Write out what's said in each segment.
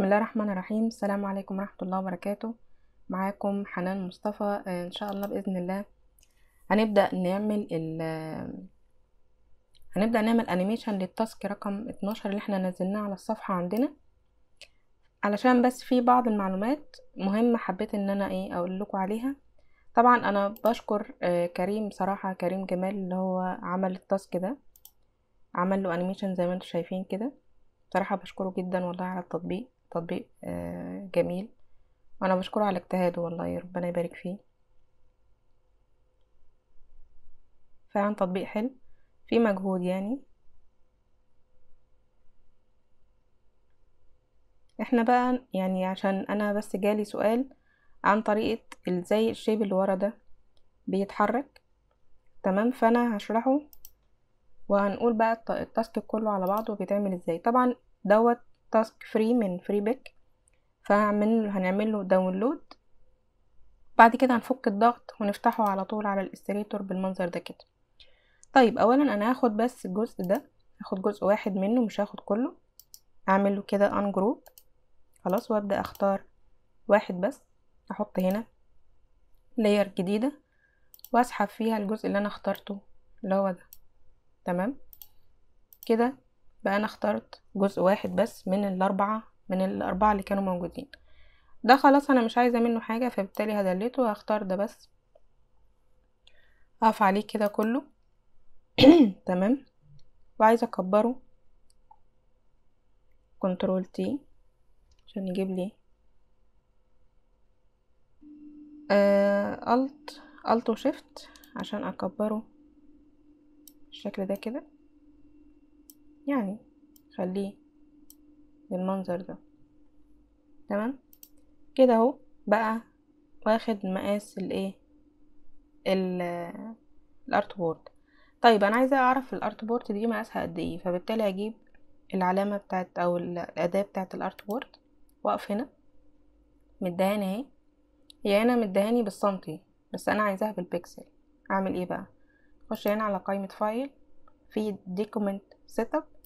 بسم الله الرحمن الرحيم السلام عليكم ورحمة الله وبركاته معاكم حنان مصطفى آه، ان شاء الله بإذن الله هنبدأ نعمل ال هنبدأ نعمل انيميشن للتاسك رقم 12 اللي احنا نزلناه على الصفحة عندنا علشان بس في بعض المعلومات مهمة حبيت ان انا ايه اقول لكم عليها طبعا انا بشكر آه، كريم صراحة كريم جمال اللي هو عمل التاسك ده عمل له انيميشن زي ما انتم شايفين كده بصراحة بشكره جدا والله على التطبيق تطبيق آه، جميل وانا بشكره على اجتهاده والله ربنا يبارك فيه فعلا تطبيق حلو في مجهود يعني احنا بقى يعني عشان انا بس جالي سؤال عن طريقة ازاي الشيب اللي ورا ده بيتحرك تمام فانا هشرحه وهنقول بقى الت- التاسك كله على بعضه بيتعمل ازاي طبعا دوت تاسك فري من فري بيك فهعمل هنعمل له داونلود بعد كده هنفك الضغط ونفتحه على طول على الاستريتور بالمنظر ده كده طيب اولا انا هاخد بس الجزء ده هاخد جزء واحد منه مش هاخد كله اعمل له كده ان جروب خلاص وابدا اختار واحد بس احط هنا لاير جديده واسحب فيها الجزء اللي انا اخترته اللي هو ده تمام كده بقى انا اخترت جزء واحد بس من الاربعه من الاربعه اللي كانوا موجودين ده خلاص انا مش عايزه منه حاجه فبالتالي هدلته وهختار ده بس اقف عليه كده كله تمام وعايزه اكبره كنترول تي عشان يجيب لي آه الت الت وشيفت عشان اكبره بالشكل ده كده يعني خليه بالمنظر ده تمام كده اهو بقى واخد مقاس الايه ال- الارت بورد طيب انا عايزه اعرف الارت بورد دي مقاسها قد ايه فبالتالي هجيب العلامه بتاعت او ال- الاداه بتاعت الارت بورد واقف هنا مدهاني اهي هي هنا مدهاني بالسنتي بس انا عايزاها بالبكسل اعمل ايه بقى اخش هنا على قائمه فايل في دوكيمنت سيت اب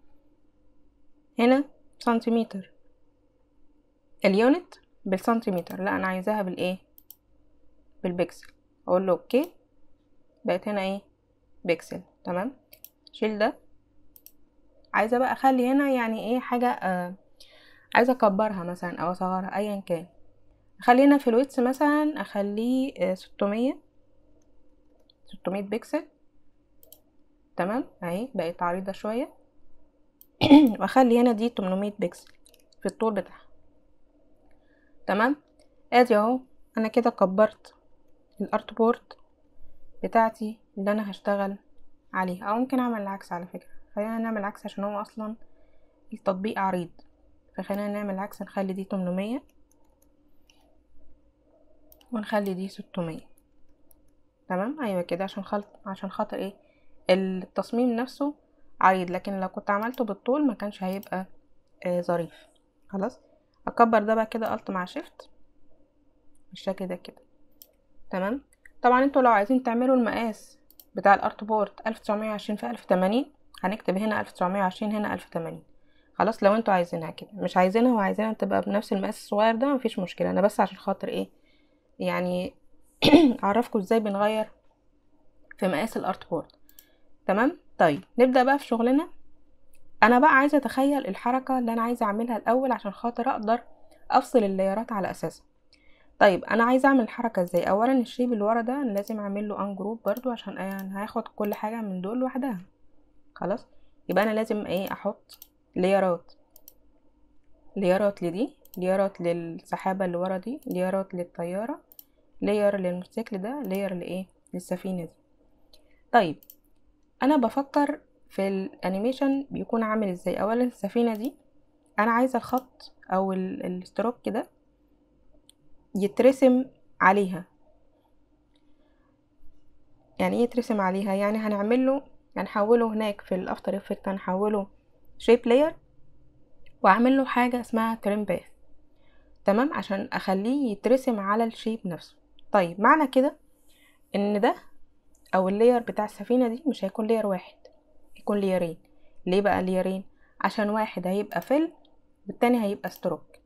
هنا سنتيمتر اليونت بالسنتيمتر لا انا عايزاها بالايه بالبكسل اقول له اوكي بقت هنا ايه بكسل تمام شيل ده عايزه بقى اخلي هنا يعني ايه حاجه آه عايزه اكبرها مثلا او اصغرها ايا كان اخلي هنا في الويتس مثلا اخليه آه، 600 600 بكسل تمام اهي بقت عريضه شويه واخلي هنا دي 800 بكسل في الطول بتاعها تمام ادي اهو انا كده كبرت الارت بورد بتاعتي اللي انا هشتغل عليها او ممكن اعمل العكس على فكره خلينا نعمل العكس عشان هو اصلا التطبيق عريض فخلينا نعمل العكس نخلي دي 800 ونخلي دي 600 تمام ايوه كده عشان خلط عشان خاطر ايه التصميم نفسه عريض لكن لو كنت عملته بالطول ما كانش هيبقى آه ظريف خلاص اكبر ده بقى كده الت مع شيفت بالشكل ده كده تمام طبعا انتوا لو عايزين تعملوا المقاس بتاع الارت بورد 1920 في 1080 هنكتب هنا 1920 هنا 1080 خلاص لو انتوا عايزينها كده مش عايزينها وعايزينها تبقى بنفس المقاس الصغير ده مفيش مشكله انا بس عشان خاطر ايه يعني اعرفكم ازاي بنغير في مقاس الارت بورد تمام طيب نبدا بقى في شغلنا انا بقى عايزه اتخيل الحركه اللي انا عايزه اعملها الاول عشان خاطر اقدر افصل اللايرات على اساسها طيب انا عايزه اعمل الحركه ازاي اولا الشيب اللي ورا ده انا لازم اعمل له ان جروب برضو عشان انا هاخد كل حاجه من دول لوحدها خلاص يبقى انا لازم ايه احط ليرات ليرات لدي ليرات للسحابه اللي ورا دي ليرات للطياره لير للموتوسيكل ده لير لايه للسفينه دي طيب انا بفكر في الانيميشن بيكون عامل ازاي اولا السفينه دي انا عايزه الخط او ال- الستروك ده يترسم عليها يعني ايه يترسم عليها يعني هنعمله هنحوله هناك في الافتر افكت هنحوله شيب لاير واعمل له حاجه اسمها تريم باث تمام عشان اخليه يترسم على الشيب نفسه طيب معنى كده ان ده او اللاير بتاع السفينه دي مش هيكون لاير واحد يكون ليرين ليه بقى ليرين عشان واحد هيبقى فيل والتاني هيبقى ستروك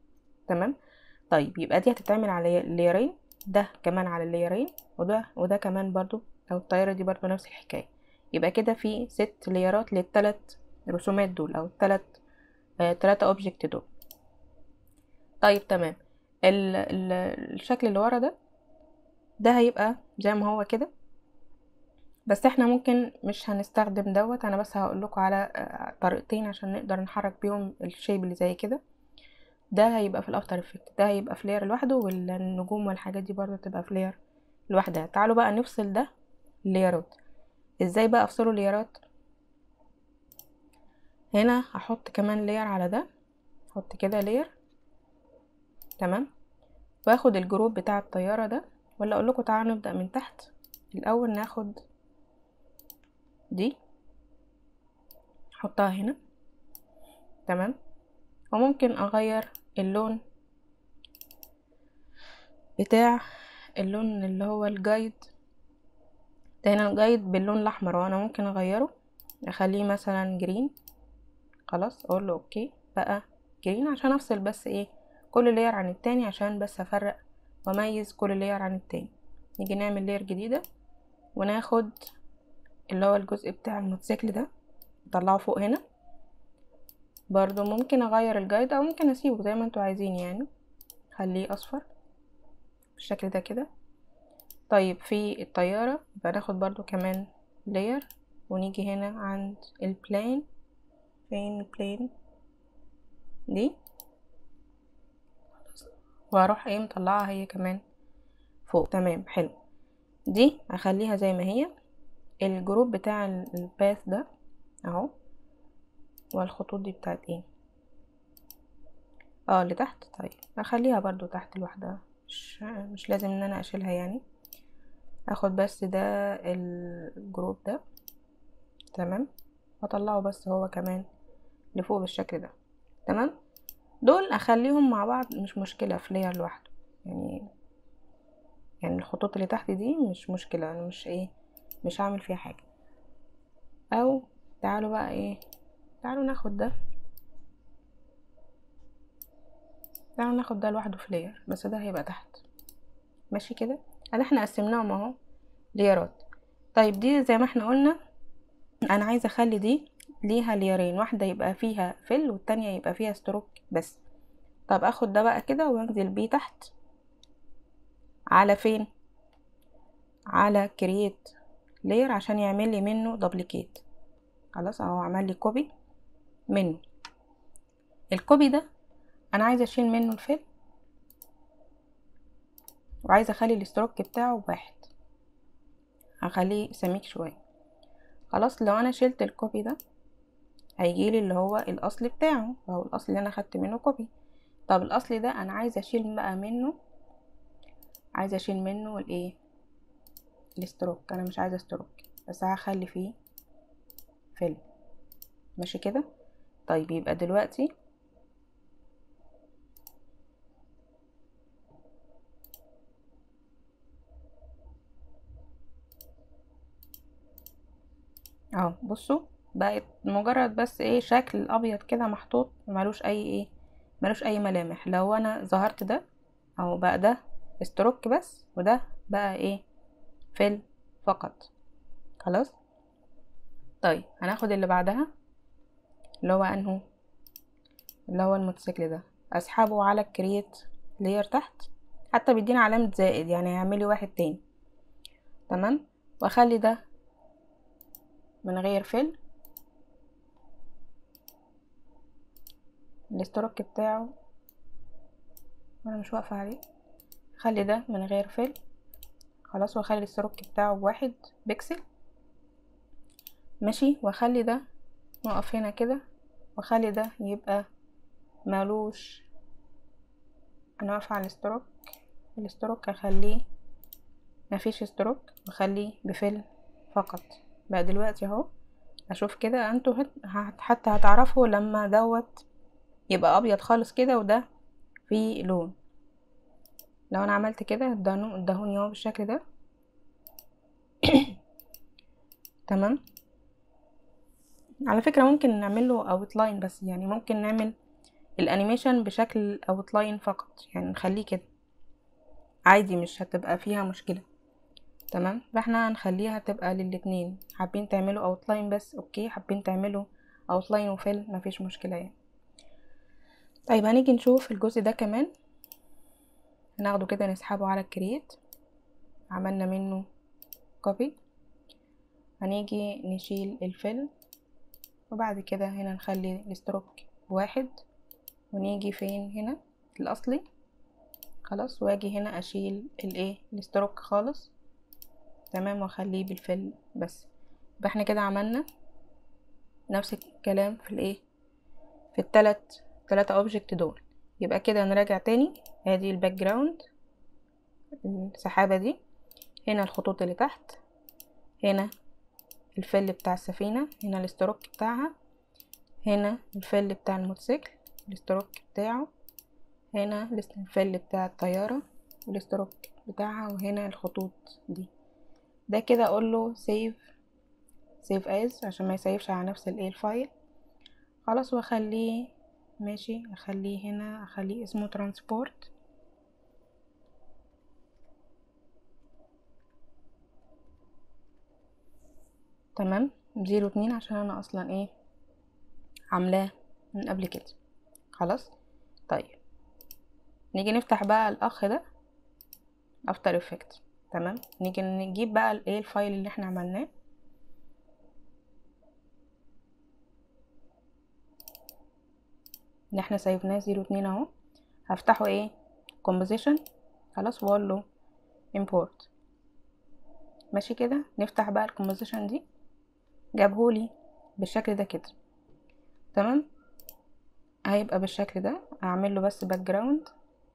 تمام طيب يبقى دي هتتعمل على ليرين ده كمان على الليرين وده وده كمان برضو او الطيارة دي برضو نفس الحكاية يبقى كده في ست ليرات للتلات رسومات دول او التلات آه تلاتة اوبجكت دول طيب تمام ال ال الشكل اللي ورا ده ده هيبقى زي ما هو كده بس احنا ممكن مش هنستخدم دوت انا بس هقول لكم على طريقتين عشان نقدر نحرك بيهم الشيب اللي زي كده ده هيبقى في الافتر افكت ده هيبقى في لير لوحده والنجوم والحاجات دي برضو تبقى في لير لوحدها تعالوا بقى نفصل ده ليرات ازاي بقى افصله ليرات هنا هحط كمان لير على ده احط كده لير تمام واخد الجروب بتاع الطيارة ده ولا اقول لكم تعالوا نبدأ من تحت الاول ناخد دي احطها هنا تمام وممكن اغير اللون بتاع اللون اللي هو الجايد ده هنا الجايد باللون الاحمر وانا ممكن اغيره اخليه مثلا جرين خلاص اقول له اوكي بقى جرين عشان افصل بس ايه كل لير عن التاني عشان بس افرق واميز كل لير عن التاني نيجي نعمل لير جديدة وناخد اللي هو الجزء بتاع الموتوسيكل ده نطلعه فوق هنا برضو ممكن اغير الجايد او ممكن اسيبه زي ما انتوا عايزين يعني خليه اصفر بالشكل ده كده طيب في الطيارة يبقى ناخد برضو كمان layer ونيجي هنا عند البلين فين البلين دي واروح ايه مطلعها هي كمان فوق تمام حلو دي اخليها زي ما هي الجروب بتاع الباث ده اهو والخطوط دي بتاعت ايه اه اللي تحت طيب اخليها برضو تحت لوحدها مش, مش لازم ان انا اشيلها يعني اخد بس ده الجروب ده تمام واطلعه بس هو كمان لفوق بالشكل ده تمام دول اخليهم مع بعض مش مشكلة في لير لوحده يعني يعني الخطوط اللي تحت دي مش مشكلة انا مش ايه مش هعمل فيها حاجة او تعالوا بقى ايه تعالوا ناخد ده تعالوا ناخد ده لوحده في لير بس ده هيبقى تحت ماشي كده ادي احنا قسمناهم اهو ليرات طيب دي زي ما احنا قلنا انا عايزه اخلي دي ليها ليرين واحده يبقى فيها فل والتانية يبقى فيها ستروك بس طب اخد ده بقى كده وانزل بيه تحت على فين على كرييت لير عشان يعمل لي منه دبليكيت خلاص اهو عمل لي كوبي منه الكوبي ده انا عايزه اشيل منه الفل وعايزه اخلي الاستروك بتاعه واحد هخليه سميك شويه خلاص لو انا شلت الكوبي ده هيجيلي اللي هو الاصل بتاعه او الاصل اللي انا خدت منه كوبي طب الاصل ده انا عايزه اشيل بقى منه عايزه اشيل منه الايه الاستروك انا مش عايزه استروك بس هخلي فيه فيلم ماشي كده طيب يبقى دلوقتي اهو بصوا بقت مجرد بس ايه شكل ابيض كده محطوط ملوش اي ايه ملوش اي ملامح لو انا ظهرت ده اهو بقى ده استروك بس وده بقى ايه فيل فقط خلاص طيب هناخد اللي بعدها اللي هو انهو اللي هو الموتوسيكل ده اسحبه على الكرييت لير تحت حتى بيدينا علامة زائد يعني هيعملي واحد تاني تمام واخلي ده من غير فل الاستروك بتاعه وانا مش واقفة عليه خلي ده من غير فل خلاص واخلي الاستروك بتاعه بواحد بكسل ماشي واخلي ده نقف هنا كده واخلي ده يبقى مالوش انا واقفة على الاستروك الاستروك هخليه مفيش استروك واخليه بفل فقط بقى دلوقتي اهو اشوف كده انتوا هت... حتى هتعرفوا لما دوت يبقى ابيض خالص كده وده فيه لون لو انا عملت كده ادهوني اهو بالشكل ده تمام على فكرة ممكن نعمله اوتلاين بس يعني ممكن نعمل الانيميشن بشكل اوتلاين فقط يعني نخليه كده عادي مش هتبقى فيها مشكلة تمام فاحنا هنخليها تبقى للاتنين حابين تعملوا اوتلاين بس اوكي حابين تعملوا اوتلاين وفيل مفيش مشكلة يعني طيب هنيجي نشوف الجزء ده كمان هناخده كده نسحبه على الكرييت عملنا منه كوبي هنيجي نشيل الفيل وبعد كده هنا نخلي الستروك واحد ونيجي فين هنا الاصلي خلاص واجي هنا اشيل الايه الستروك خالص تمام واخليه بالفيل بس يبقى احنا كده عملنا نفس الكلام في الايه في التلات تلاتة اوبجكت دول يبقى كده نراجع تاني ادي الباك جراوند السحابة دي هنا الخطوط اللي تحت هنا الفل بتاع السفينة هنا الاستروك بتاعها هنا الفل بتاع الموتوسيكل الاستروك بتاعه هنا الفل بتاع الطيارة والاستروك بتاعها وهنا الخطوط دي ده كده اقول له سيف سيف از عشان ما يسيفش على نفس الايه الفايل خلاص واخليه ماشي اخليه هنا اخليه اسمه ترانسبورت تمام زيرو اتنين عشان انا اصلا ايه عاملاه من قبل كده خلاص طيب نيجي نفتح بقى الاخ ده افتر افكت تمام نيجي نجيب بقى الايه الفايل اللي احنا عملناه اللي احنا سايبناه زيرو اتنين اهو هفتحه ايه composition خلاص واقول له import ماشي كده نفتح بقى الكومبوزيشن دي جابهولي بالشكل ده كده تمام هيبقى بالشكل ده اعمل له بس باك جراوند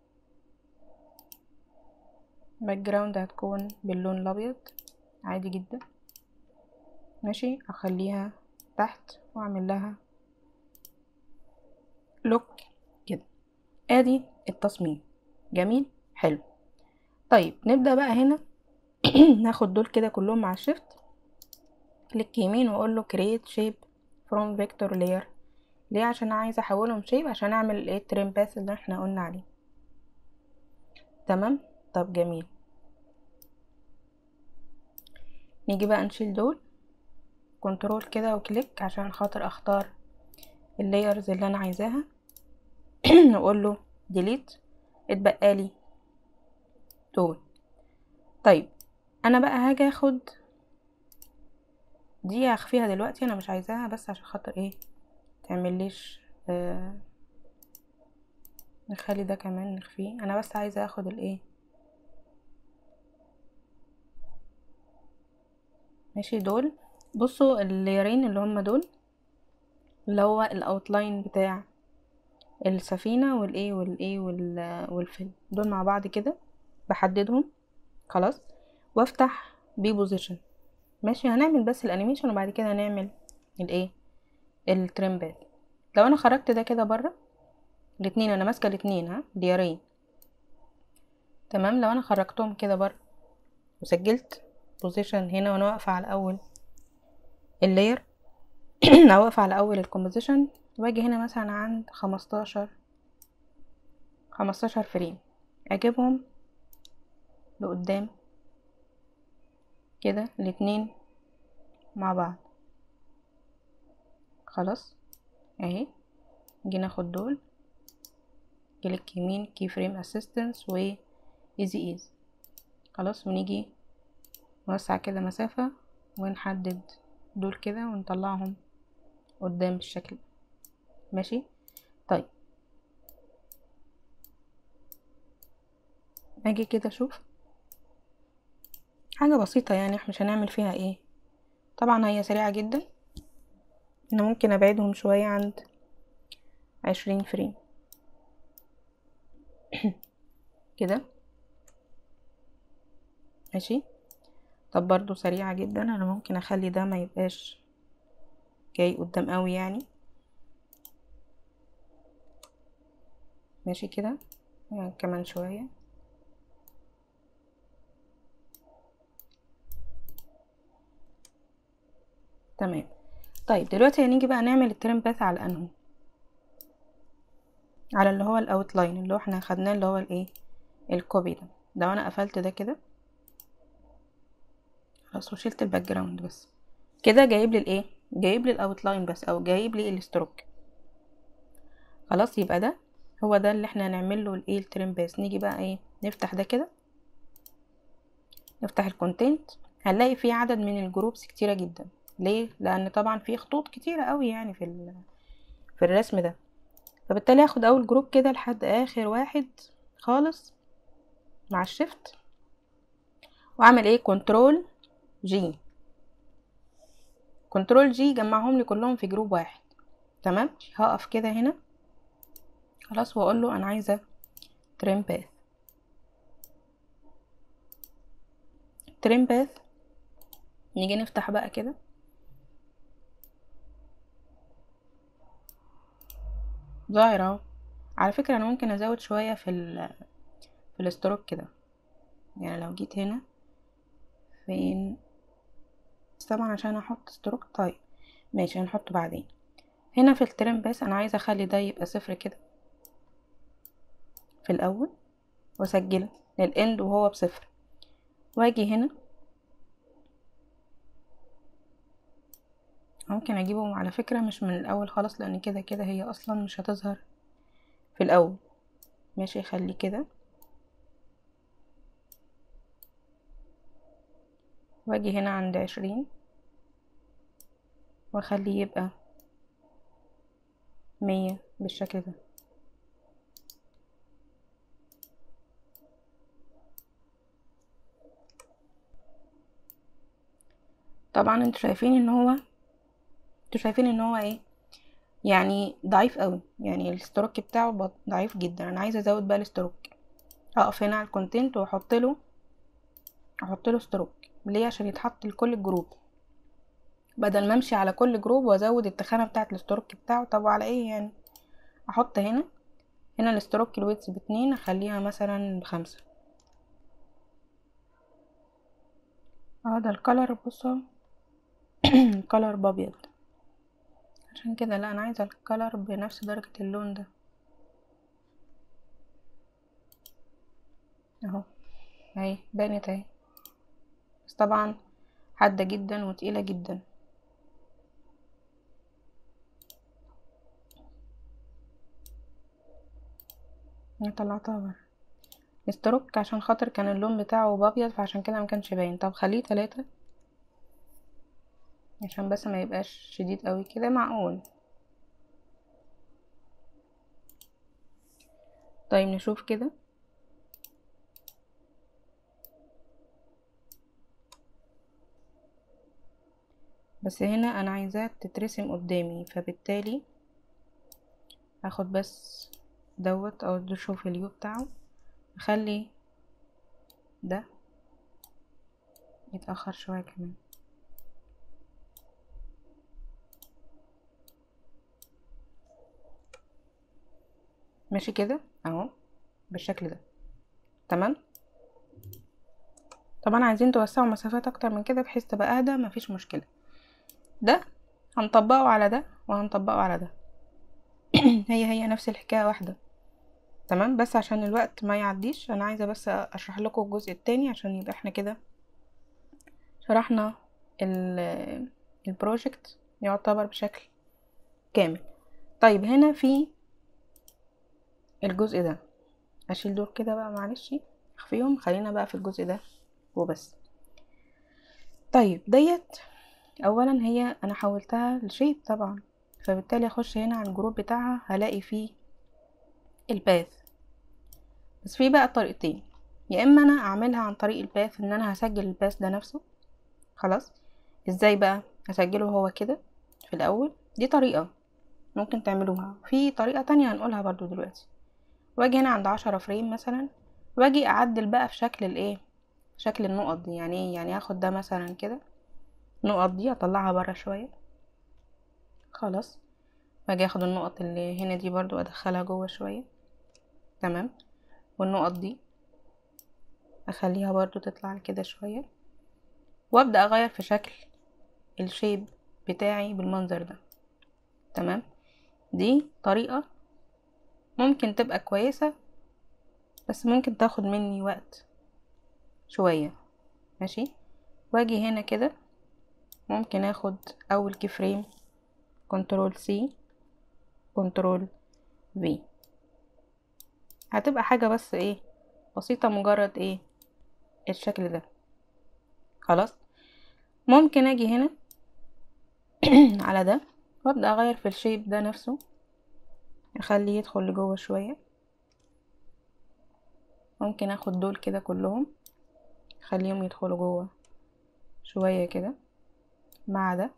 باك جراوند هتكون باللون الابيض عادي جدا ماشي اخليها تحت واعمل لها لوك كده ادي التصميم جميل حلو طيب نبدا بقى هنا ناخد دول كده كلهم مع الشيفت كليك يمين واقول له create shape from vector layer ليه عشان عايزه احولهم شيب عشان اعمل الايه التريم باث اللي احنا قلنا عليه تمام طب جميل نيجي بقى نشيل دول كنترول كده وكليك عشان خاطر اختار اللايرز اللي انا عايزاها واقول له ديليت اتبقى لي دول طيب انا بقى هاجي اخد دي هخفيها دلوقتي انا مش عايزاها بس عشان خاطر ايه تعمليش آه نخلي ده كمان نخفيه انا بس عايزه اخد الايه ماشي دول بصوا الليرين اللي هم دول اللي هو الاوتلاين بتاع السفينه والايه والايه والفيلم دول مع بعض كده بحددهم خلاص وافتح بي بوزيشن ماشي هنعمل بس الانيميشن وبعد كده هنعمل الايه التريم باث لو انا خرجت ده كده بره الاتنين انا ماسكه الاتنين ها ديارين تمام لو انا خرجتهم كده بره وسجلت بوزيشن هنا وانا واقفه على اول اللاير او واقفه على اول الكومبوزيشن واجي هنا مثلا عند خمستاشر خمستاشر فريم اجيبهم لقدام كده الاتنين مع بعض خلاص اهي نيجي ناخد دول كليك يمين كي فريم اسيستنس و ايزي ايز خلاص ونيجي نوسع كده مسافة ونحدد دول كده ونطلعهم قدام بالشكل ماشي طيب اجي كده اشوف حاجة بسيطة يعني احنا مش هنعمل فيها ايه طبعا هي سريعة جدا انا ممكن ابعدهم شوية عند عشرين فريم كده ماشي طب برضو سريعة جدا انا ممكن اخلي ده ما يبقاش جاي قدام قوي يعني ماشي كده يعني كمان شوية تمام طيب دلوقتي هنيجي بقى نعمل الترم باث على انهو على اللي هو الاوتلاين اللي هو احنا خدناه اللي هو الايه الكوبي ده لو انا قفلت ده كده خلاص وشلت الباك جراوند بس كده جايب لي الايه جايب لي الاوتلاين بس او جايب لي الستروك خلاص يبقى ده هو ده اللي احنا هنعمل له الايه الترم بس نيجي بقى ايه نفتح ده كده نفتح الكونتنت هنلاقي فيه عدد من الجروبس كتيره جدا ليه لان طبعا في خطوط كتيره قوي يعني في في الرسم ده فبالتالي هاخد اول جروب كده لحد اخر واحد خالص مع الشيفت واعمل ايه كنترول جي كنترول جي جمعهم لي كلهم في جروب واحد تمام هقف كده هنا خلاص واقول له انا عايزه تريم باث تريم باث نيجي نفتح بقى كده ظاهر اهو على فكره انا ممكن ازود شويه في ال في الاستروك كده يعني لو جيت هنا فين بس طبعا عشان احط ستروك طيب ماشي هنحطه بعدين هنا في الترم بس انا عايزه اخلي ده يبقى صفر كده في الاول واسجله للاند وهو بصفر واجي هنا ممكن اجيبه على فكرة مش من الاول خالص لان كده كده هي اصلا مش هتظهر في الاول ماشي خلي كده واجي هنا عند عشرين واخليه يبقى مية بالشكل ده طبعا انتوا شايفين ان هو انتوا شايفين ان هو ايه يعني ضعيف قوي يعني الستروك بتاعه ضعيف جدا انا عايزه ازود بقى الستروك اقف هنا على الكونتنت واحط له احط له ستروك ليه عشان يتحط لكل الجروب بدل ما امشي على كل جروب وازود التخانه بتاعه الستروك بتاعه طب على ايه يعني احط هنا هنا الستروك الويتس باتنين اخليها مثلا بخمسة اه ده الكلر بصوا الكلر بابيض عشان كده لا انا عايزه الكلر بنفس درجه اللون ده اهو اهي بانت اهي بس طبعا حاده جدا وتقيله جدا انا طلعتها بره استروك عشان خاطر كان اللون بتاعه بابيض فعشان كده مكانش باين طب خليه تلاتة عشان بس ما يبقاش شديد قوي كده معقول طيب نشوف كده بس هنا انا عايزاه تترسم قدامي فبالتالي هاخد بس دوت او شوف اليو بتاعه اخلي ده يتأخر شوية كمان ماشي كده اهو بالشكل ده تمام طبعا عايزين توسعوا مسافات اكتر من كده بحيث تبقى اهدى مفيش مشكله ده هنطبقه على ده وهنطبقه على ده هي هي نفس الحكايه واحده تمام بس عشان الوقت ما يعديش انا عايزه بس اشرح لكم الجزء التاني عشان يبقى احنا كده شرحنا البروجكت يعتبر بشكل كامل طيب هنا في الجزء ده اشيل دول كده بقى معلش اخفيهم خلينا بقى في الجزء ده وبس طيب ديت اولا هي انا حولتها لشيب طبعا فبالتالي اخش هنا على الجروب بتاعها هلاقي فيه الباث بس في بقى طريقتين يا اما انا اعملها عن طريق الباث ان انا هسجل الباث ده نفسه خلاص ازاي بقى هسجله هو كده في الاول دي طريقة ممكن تعملوها في طريقة تانية هنقولها برضو دلوقتي واجي هنا عند عشرة فريم مثلا واجي اعدل بقى في شكل الايه في شكل النقط دي يعني ايه يعني هاخد ده مثلا كده النقط دي اطلعها برا شوية خلاص واجي اخد النقط اللي هنا دي برضو ادخلها جوه شوية تمام والنقط دي اخليها برضو تطلع كده شوية وابدأ اغير في شكل الشيب بتاعي بالمنظر ده تمام دي طريقة ممكن تبقى كويسة بس ممكن تاخد مني وقت شوية ماشي واجي هنا كده ممكن اخد اول كي فريم كنترول سي كنترول في هتبقى حاجة بس ايه بسيطة مجرد ايه الشكل ده خلاص ممكن اجي هنا على ده وابدأ اغير في الشيب ده نفسه اخليه يدخل لجوه شوية ممكن اخد دول كده كلهم اخليهم يدخلوا جوه شوية كده مع ده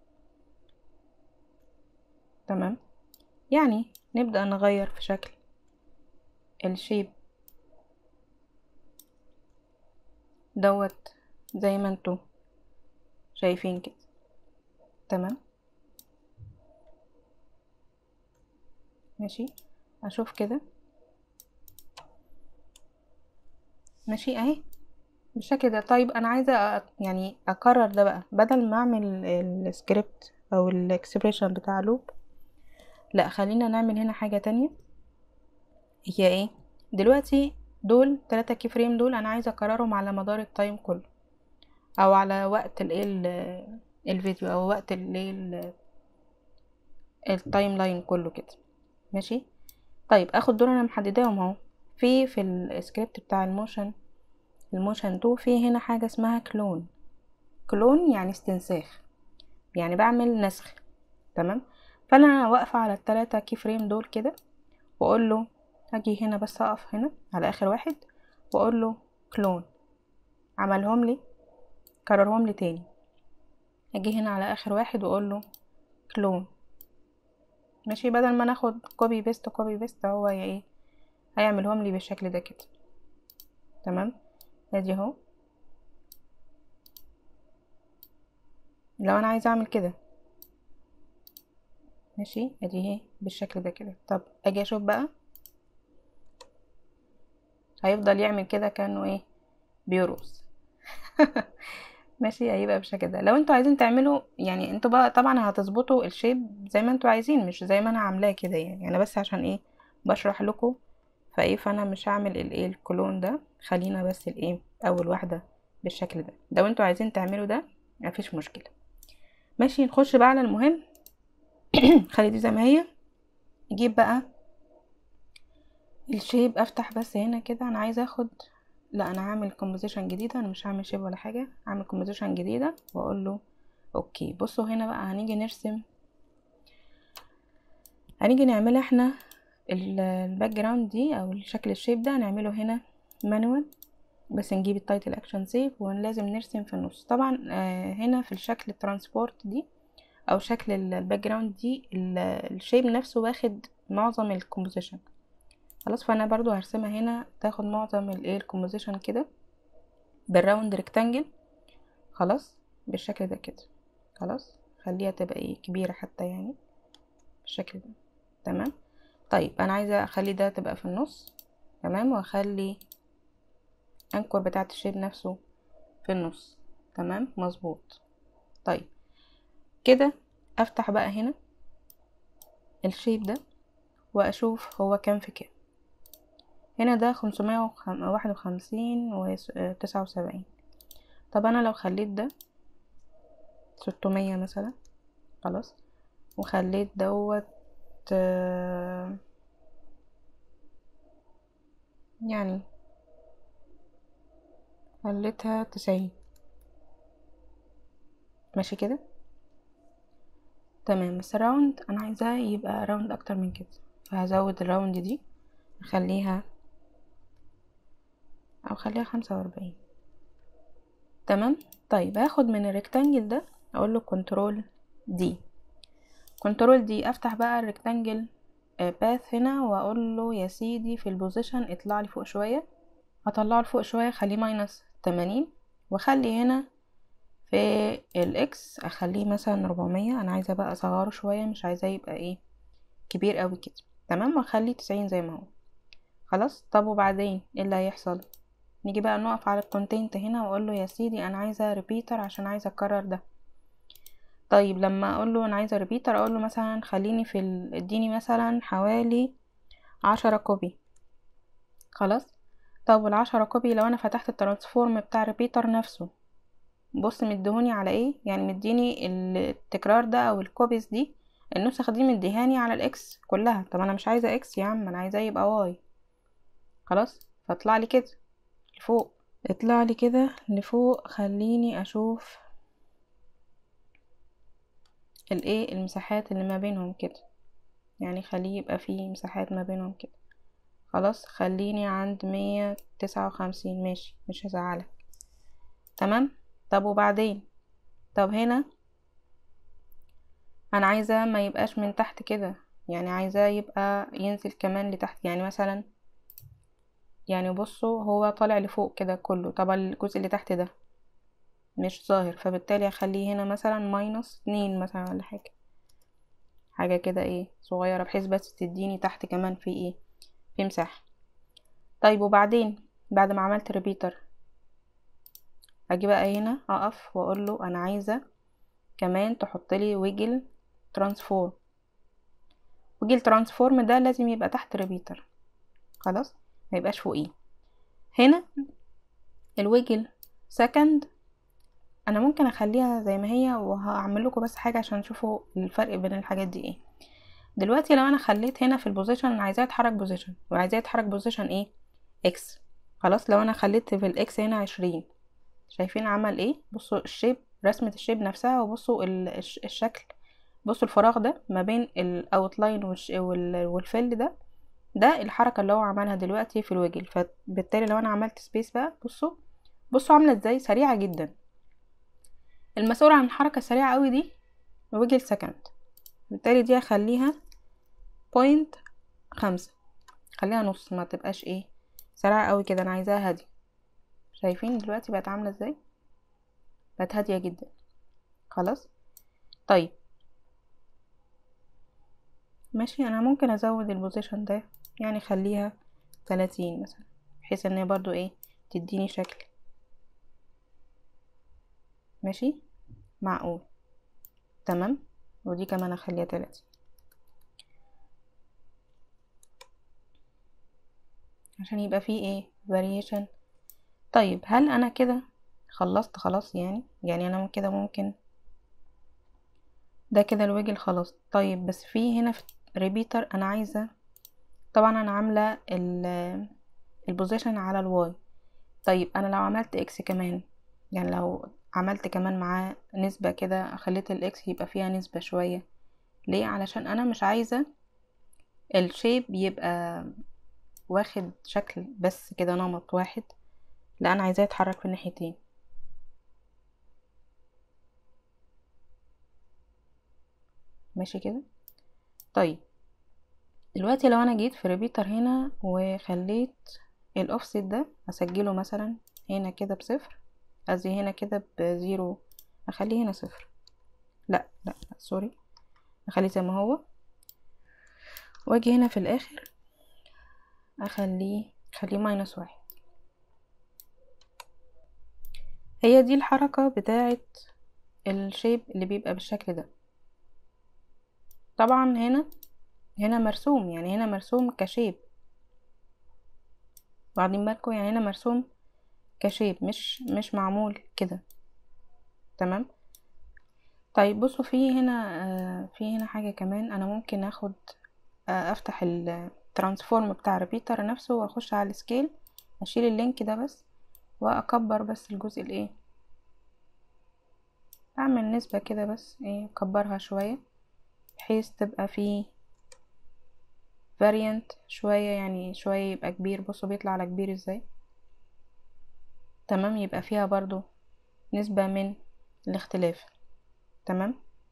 تمام يعني نبدأ نغير في شكل الشيب دوت زي ما انتوا شايفين كده تمام ماشي اشوف كده ماشي اهي بالشكل ده طيب انا عايزه يعني اكرر ده بقى بدل ما اعمل السكريبت او الاكسبريشن بتاع لوب لا خلينا نعمل هنا حاجه تانية هي ايه دلوقتي دول تلاتة كي فريم دول انا عايزه اكررهم على مدار التايم كله او على وقت الايه الفيديو او وقت الايه التايم لاين كله كده ماشي طيب اخد دول انا محدداهم اهو في في السكريبت بتاع الموشن الموشن 2 في هنا حاجة اسمها كلون كلون يعني استنساخ يعني بعمل نسخ تمام فانا واقفة على التلاتة كي فريم دول كده واقول له هاجي هنا بس اقف هنا على اخر واحد واقول له كلون عملهم لي كررهم لي تاني اجي هنا على اخر واحد واقول له كلون ماشي بدل ما ناخد كوبي بيست كوبي بيست هو ايه هيعملهم لي بالشكل ده كده تمام ادي اهو لو انا عايزه اعمل كده ماشي ادي اهي بالشكل ده كده طب اجي اشوف بقى هيفضل يعمل كده كانه ايه بيرقص ماشي هيبقى بالشكل ده لو انتوا عايزين تعملوا يعني انتوا بقى طبعا هتظبطوا الشيب زي ما انتوا عايزين مش زي ما انا عاملاه كده يعني انا بس عشان ايه بشرح لكم فايه فانا مش هعمل الايه الكلون ده خلينا بس الايه اول واحده بالشكل ده لو انتوا عايزين تعملوا ده مفيش مشكله ماشي نخش بقى على المهم خلي دي زي ما هي نجيب بقى الشيب افتح بس هنا كده انا عايزه اخد لا انا هعمل كومبوزيشن جديده انا مش هعمل شيب ولا حاجه هعمل كومبوزيشن جديده واقول له اوكي بصوا هنا بقى هنيجي نرسم هنيجي نعمل احنا الباك جراوند دي او الشكل الشيب ده هنعمله هنا مانوال بس نجيب التايتل اكشن سيف ولازم نرسم في النص طبعا آه هنا في الشكل الترانسبورت دي او شكل الباك جراوند دي الشيب نفسه واخد معظم الكومبوزيشن خلاص فانا برضو هرسمها هنا تاخد معظم الايه الكومبوزيشن كده بالراوند ريكتانجل خلاص بالشكل ده كده خلاص خليها تبقى ايه كبيره حتى يعني بالشكل ده تمام طيب انا عايزه اخلي ده تبقى في النص تمام واخلي انكور بتاعه الشيب نفسه في النص تمام مظبوط طيب كده افتح بقى هنا الشيب ده واشوف هو كام في كام هنا ده خمسمية واحد وخمسين وتسعة وسبعين طب انا لو خليت ده ستمية مثلا خلاص وخليت دوت يعني خليتها تسعين ماشي كده تمام بس الراوند انا عايزاه يبقى راوند اكتر من كده فهزود الراوند دي اخليها او خليها خمسة واربعين تمام طيب هاخد من الريكتانجل ده اقول له كنترول دي كنترول دي افتح بقى الريكتانجل باث هنا واقول له يا سيدي في البوزيشن اطلع لي فوق شويه هطلعه لفوق شويه خليه ماينس تمانين واخلي هنا في الاكس اخليه مثلا ربعمية انا عايزه بقى اصغره شويه مش عايزاه يبقى ايه كبير قوي كده تمام واخليه تسعين زي ما هو خلاص طب وبعدين ايه اللي هيحصل نيجي بقى نقف على الكونتنت هنا واقول له يا سيدي انا عايزه ريبيتر عشان عايزه اكرر ده طيب لما اقول له انا عايزه ريبيتر اقول له مثلا خليني في اديني مثلا حوالي عشرة كوبي خلاص طب والعشرة كوبي لو انا فتحت الترانسفورم بتاع ريبيتر نفسه بص مديهوني على ايه يعني مديني التكرار ده او الكوبيز دي النسخ دي مديهاني على الاكس كلها طب انا مش عايزه اكس يا عم انا عايزاه يبقى واي خلاص فاطلع لي كده لفوق اطلع لي كده لفوق خليني اشوف الايه المساحات اللي ما بينهم كده يعني خليه يبقى فيه مساحات ما بينهم كده خلاص خليني عند مية تسعة وخمسين ماشي مش هزعلك تمام طب وبعدين طب هنا انا عايزة ما يبقاش من تحت كده يعني عايزاه يبقى ينزل كمان لتحت يعني مثلا يعني بصوا هو طالع لفوق كده كله طبعا الجزء اللي تحت ده مش ظاهر فبالتالي اخليه هنا مثلا ماينس اتنين مثلا ولا حاجة حاجة كده ايه صغيرة بحيث بس تديني تحت كمان في ايه في مساحة طيب وبعدين بعد ما عملت ريبيتر اجي بقى هنا اقف واقول له انا عايزة كمان تحط لي ويجل ترانسفورم ويجل ترانسفورم ده لازم يبقى تحت ريبيتر خلاص ما يبقاش فوقيه هنا الويجل سكند انا ممكن اخليها زي ما هي وهعمل لكم بس حاجه عشان تشوفوا الفرق بين الحاجات دي ايه دلوقتي لو انا خليت هنا في البوزيشن انا عايزاه يتحرك بوزيشن وعايزاه يتحرك بوزيشن ايه اكس خلاص لو انا خليت في الاكس هنا عشرين شايفين عمل ايه بصوا الشيب رسمه الشيب نفسها وبصوا الشكل بصوا الفراغ ده ما بين الاوتلاين والفيل ده ده الحركه اللي هو عملها دلوقتي في الوجل فبالتالي لو انا عملت سبيس بقى بصوا بصوا عامله ازاي سريعه جدا المسؤول عن الحركه السريعه قوي دي وجل سكند بالتالي دي هخليها بوينت خمسة خليها نص ما تبقاش ايه سريعه قوي كده انا عايزاها هاديه شايفين دلوقتي بقت عامله ازاي بقت هاديه جدا خلاص طيب ماشي انا ممكن ازود البوزيشن ده يعني خليها تلاتين مثلا بحيث ان هي برضو ايه تديني شكل ماشي معقول تمام ودي كمان اخليها تلاتين عشان يبقى فيه ايه variation طيب هل انا كده خلصت خلاص يعني يعني انا كده ممكن ده كده الوجل خلاص طيب بس في هنا في ريبيتر انا عايزه طبعا انا عامله البوزيشن على الواي طيب انا لو عملت اكس كمان يعني لو عملت كمان معاه نسبة كده خليت الاكس يبقى فيها نسبة شوية ليه علشان انا مش عايزة الشيب يبقى واخد شكل بس كده نمط واحد لا انا عايزاه يتحرك في الناحيتين ماشي كده طيب دلوقتي لو انا جيت في ريبيتر هنا وخليت الاوفست ده اسجله مثلا هنا كده بصفر قصدي هنا كده بزيرو اخليه هنا صفر لا لا, لا سوري اخليه زي ما هو واجي هنا في الاخر اخليه اخليه ماينس واحد هي دي الحركة بتاعة الشيب اللي بيبقى بالشكل ده طبعا هنا هنا مرسوم يعني هنا مرسوم كشيب واخدين بالكم يعني هنا مرسوم كشيب مش مش معمول كده تمام طيب بصوا في هنا آه في هنا حاجة كمان انا ممكن اخد آه افتح الترانسفورم بتاع ريبيتر نفسه واخش على السكيل اشيل اللينك ده بس واكبر بس الجزء الايه اعمل نسبة كده بس ايه اكبرها شوية بحيث تبقى فيه فاريانت شوية يعني شوية يبقى كبير بصوا بيطلع على كبير ازاي تمام يبقى فيها برضو نسبة من الاختلاف تمام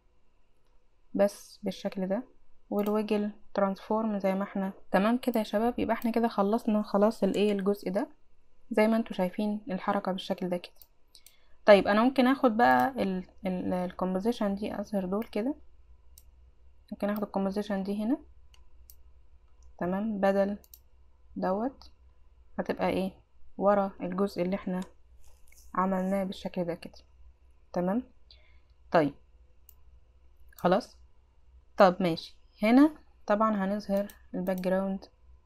بس بالشكل ده والوجل ترانسفورم زي ما احنا تمام كده يا شباب يبقى احنا كده خلصنا خلاص الايه الجزء ده زي ما انتوا شايفين الحركة بالشكل ده كده طيب انا ممكن اخد بقى الكومبوزيشن دي اظهر دول كده ممكن اخد الكومبوزيشن دي هنا تمام بدل دوت هتبقى ايه ورا الجزء اللي احنا عملناه بالشكل ده كده تمام طيب خلاص طب ماشي هنا طبعا هنظهر الباك جراوند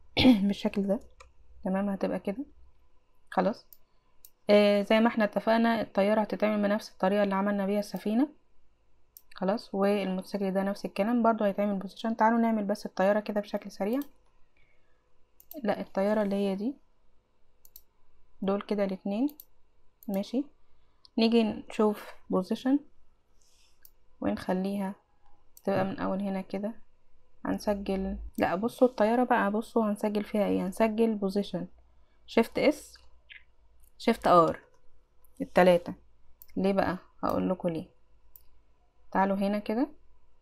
بالشكل ده تمام هتبقى كده خلاص آه زي ما احنا اتفقنا الطيارة هتتعمل بنفس الطريقة اللي عملنا بيها السفينة خلاص والموتوسيكل ده نفس الكلام برضو هيتعمل بوزيشن تعالوا نعمل بس الطيارة كده بشكل سريع لا الطيارة اللي هي دي دول كده الاتنين ماشي نيجي نشوف بوزيشن ونخليها تبقى من اول هنا كده هنسجل لا بصوا الطيارة بقى بصوا هنسجل فيها ايه هنسجل بوزيشن شيفت اس شيفت ار التلاتة ليه بقى هقول لكم ليه تعالوا هنا كده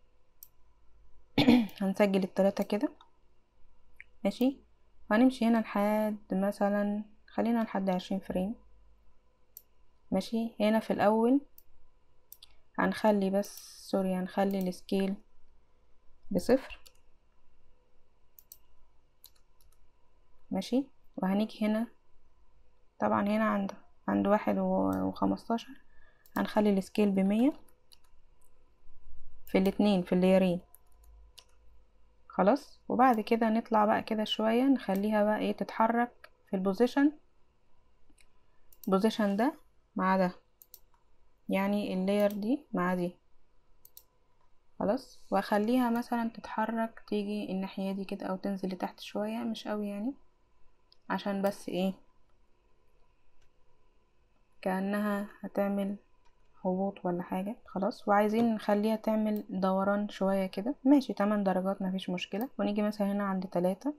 هنسجل التلاتة كده ماشي وهنمشي هنا لحد مثلا خلينا لحد عشرين فريم ماشي هنا في الاول هنخلي بس سوري هنخلي السكيل بصفر ماشي وهنيجي هنا طبعا هنا عند عند واحد وخمستاشر هنخلي السكيل بمية في الاتنين في الليرين خلاص وبعد كده نطلع بقى كده شوية نخليها بقى ايه تتحرك في البوزيشن البوزيشن ده مع ده يعني اللاير دي مع دي خلاص واخليها مثلا تتحرك تيجي الناحية دي كده او تنزل لتحت شوية مش قوي يعني عشان بس ايه كأنها هتعمل هبوط ولا حاجة خلاص وعايزين نخليها تعمل دوران شوية كده ماشي تمن درجات مفيش مشكلة ونيجي مثلا هنا عند تلاتة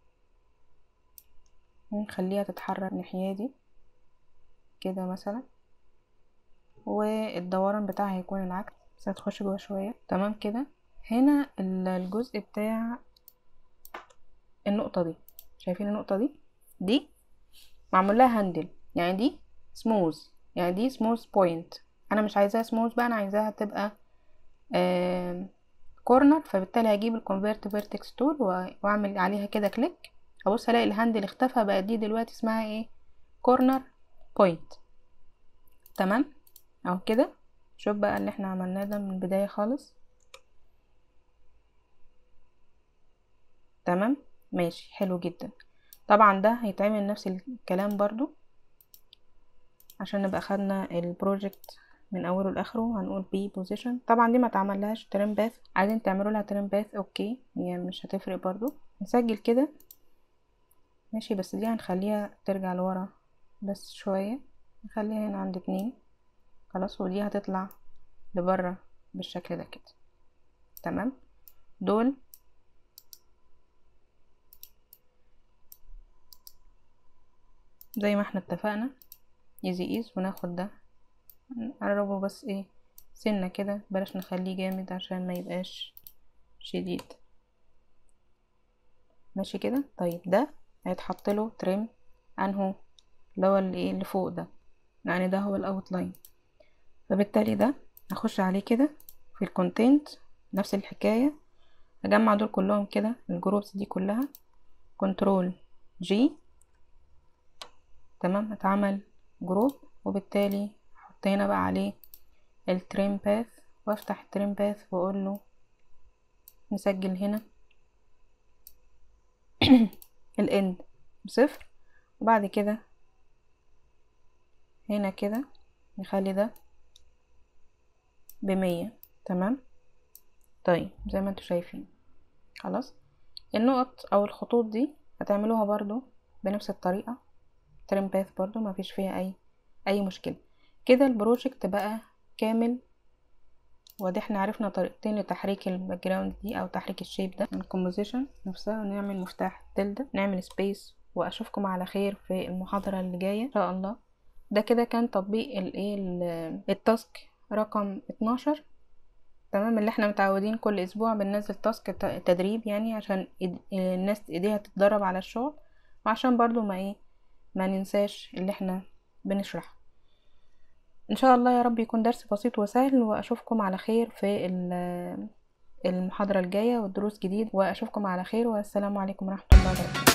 ونخليها تتحرك الناحية دي كده مثلا والدوران بتاعها هيكون العكس بس هتخش جوا شوية تمام كده هنا الجزء بتاع النقطة دي شايفين النقطة دي دي معمول لها هاندل يعني دي سموز يعني دي سموز بوينت انا مش عايزاها سموز بقى انا عايزاها تبقى كورنر فبالتالي هجيب الكونفيرت فيرتكس تول واعمل عليها كده كليك ابص الاقي الهاندل اختفى بقى دي دلوقتي اسمها ايه كورنر بوينت تمام اهو كده شوف بقى اللي احنا عملناه ده من البداية خالص تمام ماشي حلو جدا طبعا ده هيتعمل نفس الكلام برضو عشان نبقى خدنا البروجكت من اوله لاخره هنقول بي بوزيشن طبعا دي ما تعملهاش ترم باث عايزين تعملوا لها ترم باث اوكي هي مش هتفرق برضو نسجل كده ماشي بس دي هنخليها ترجع لورا بس شوية نخليها هنا عند اتنين خلاص ودي هتطلع لبره بالشكل ده كده تمام دول زي ما احنا اتفقنا ايزي ايز وناخد ده نقربه بس ايه سنة كده بلاش نخليه جامد عشان ما يبقاش شديد ماشي كده طيب ده هيتحط له تريم انهو اللي هو اللي ايه اللي فوق ده يعني ده هو الاوت لاين فبالتالي ده هخش عليه كده في الكونتنت نفس الحكاية اجمع دول كلهم كده الجروبس دي كلها كنترول جي تمام اتعمل جروب وبالتالي احط هنا بقى عليه التريم باث وافتح التريم باث واقول له نسجل هنا الاند بصفر وبعد كده هنا كده نخلي ده بمية تمام طيب زي ما انتوا شايفين خلاص النقط او الخطوط دي هتعملوها برضو بنفس الطريقة ترم باث برضو ما فيش فيها اي اي مشكلة كده البروجكت بقى كامل وده احنا عرفنا طريقتين لتحريك الباك جراوند دي او تحريك الشيب ده الكومبوزيشن نفسها ونعمل مفتاح تلدة نعمل سبيس واشوفكم على خير في المحاضرة اللي جاية ان شاء الله ده كده كان تطبيق الايه التاسك رقم 12 تمام اللي احنا متعودين كل اسبوع بننزل تاسك تدريب يعني عشان الناس ايديها تتدرب على الشغل وعشان برضو ما ايه ما ننساش اللي احنا بنشرحه ان شاء الله يا رب يكون درس بسيط وسهل واشوفكم على خير في المحاضرة الجاية والدروس جديد واشوفكم على خير والسلام عليكم ورحمة الله وبركاته